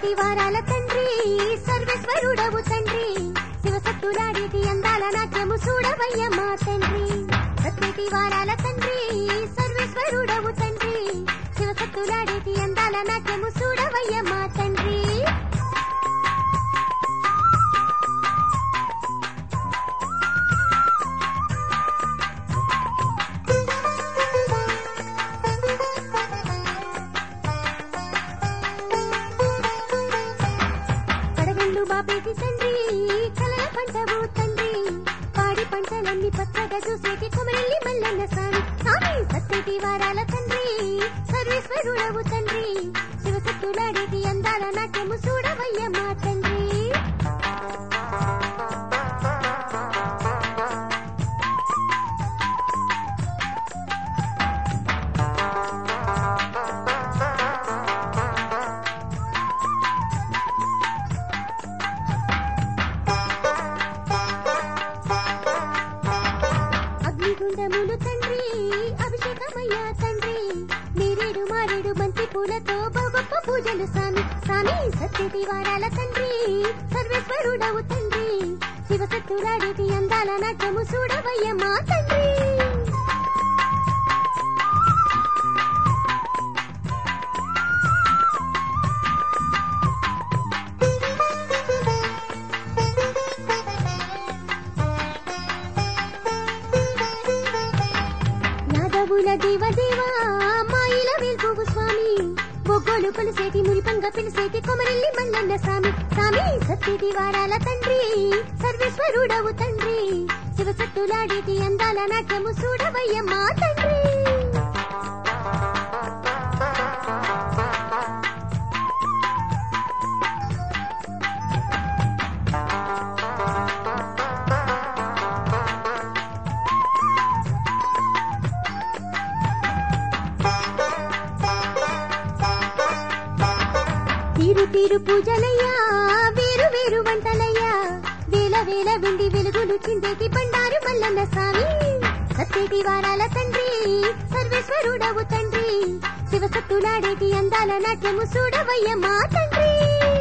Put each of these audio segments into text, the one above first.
సత్యటి వారాల తండ్రి సర్వేశ్వరుడవు తండ్రి శివసత్తులాడేటి అందాల నాట్యము చూడవయ్య మా తండ్రి సత్యటి వారాల తండ్రి సర్వేశ్వరుడవు తండ్రి శివసత్తులాడేటి అందాల నాట్యము చూడవయ్య మా తండ్రి కడగండ్లు బాపేటి తండ్రి కలల పంటవు తండ్రి పాడి పంటలన్నీ పచ్చగా చూసేటి కొమరెల్లి మల్లన్న స్వామి స్వామి సత్యటి వారాల తండ్రి సర్వేశ్వరుడవు తండ్రి శివసత్తులాడేటి అందాల నాట్యము చూడవయ్య మా తండ్రి అగ్నిగుండములు తండ్రి అభిషేకమయ్యా తండ్రి నేరేడు మారేడు బంతి పూలతో గొప్ప పూజలు స్వామి స్వామి సత్యటి వారాల తండ్రి సర్వేశ్వరుడవు తండ్రి శివసత్తులాడేటి అందాల నాట్యము చూడవయ్య మా తండ్రి యాదవుల దేవ దేవా మాయిల వెల్పువు స్వామి బొగ్గోలు కొలిసేటి మురిపంగ పిలిసేటి కొమరెల్లి మల్లన్న స్వామి స్వామి సత్యటి వారాల తండ్రి సర్వేశ్వరుడవు తండ్రి శివసత్తులాడేటి అందాల నాట్యము చూడవయ్య మా తండ్రి తీరు తీరు పూజలయ్యా వేరు వేరు వంటలయ్యా వేల వేల వెండి వెలుగులు చిందేటి బండారు మల్లన్న స్వామి సత్యటి వారాల తండ్రి సర్వేశ్వరుడవు తండ్రి శివసత్తులాడేటి అందాల నాట్యము చూడవయ్య మా తండ్రి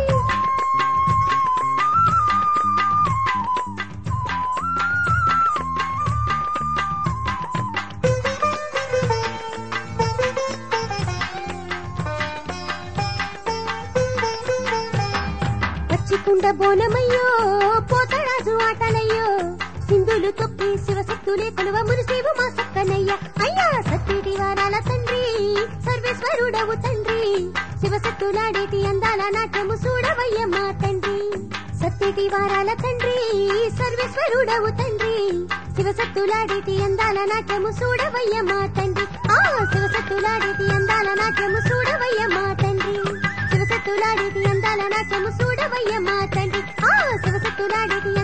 పచ్చికుండ బోనమయ్యో పోతరాజు ఆటలయ్యో సింధులు తొక్కి శివశక్తులే కొలువ మురిసేవు మా సక్కనయ్య అయ్యా సత్యుడి వారాల తండ్రి సర్వేశ్వరుడవు తండ్రి శివశక్తులాడేటి అందాల నాట్యము చూడవయ్య మా తండ్రి సత్యుడి వారాల తండ్రి సర్వేశ్వరుడవు తండ్రి శివశక్తులాడేటి అందాల నాట్యము చూడవయ్య మా తండ్రి ఆ శివశక్తులాడేటి అందాల నాట్యము చూడవయ్య మా తండ్రి శివసత్తులాడేటి అందాల నాట్యము చూడవయ్య మా తండ్రి ఆ శివసత్తులాడేటి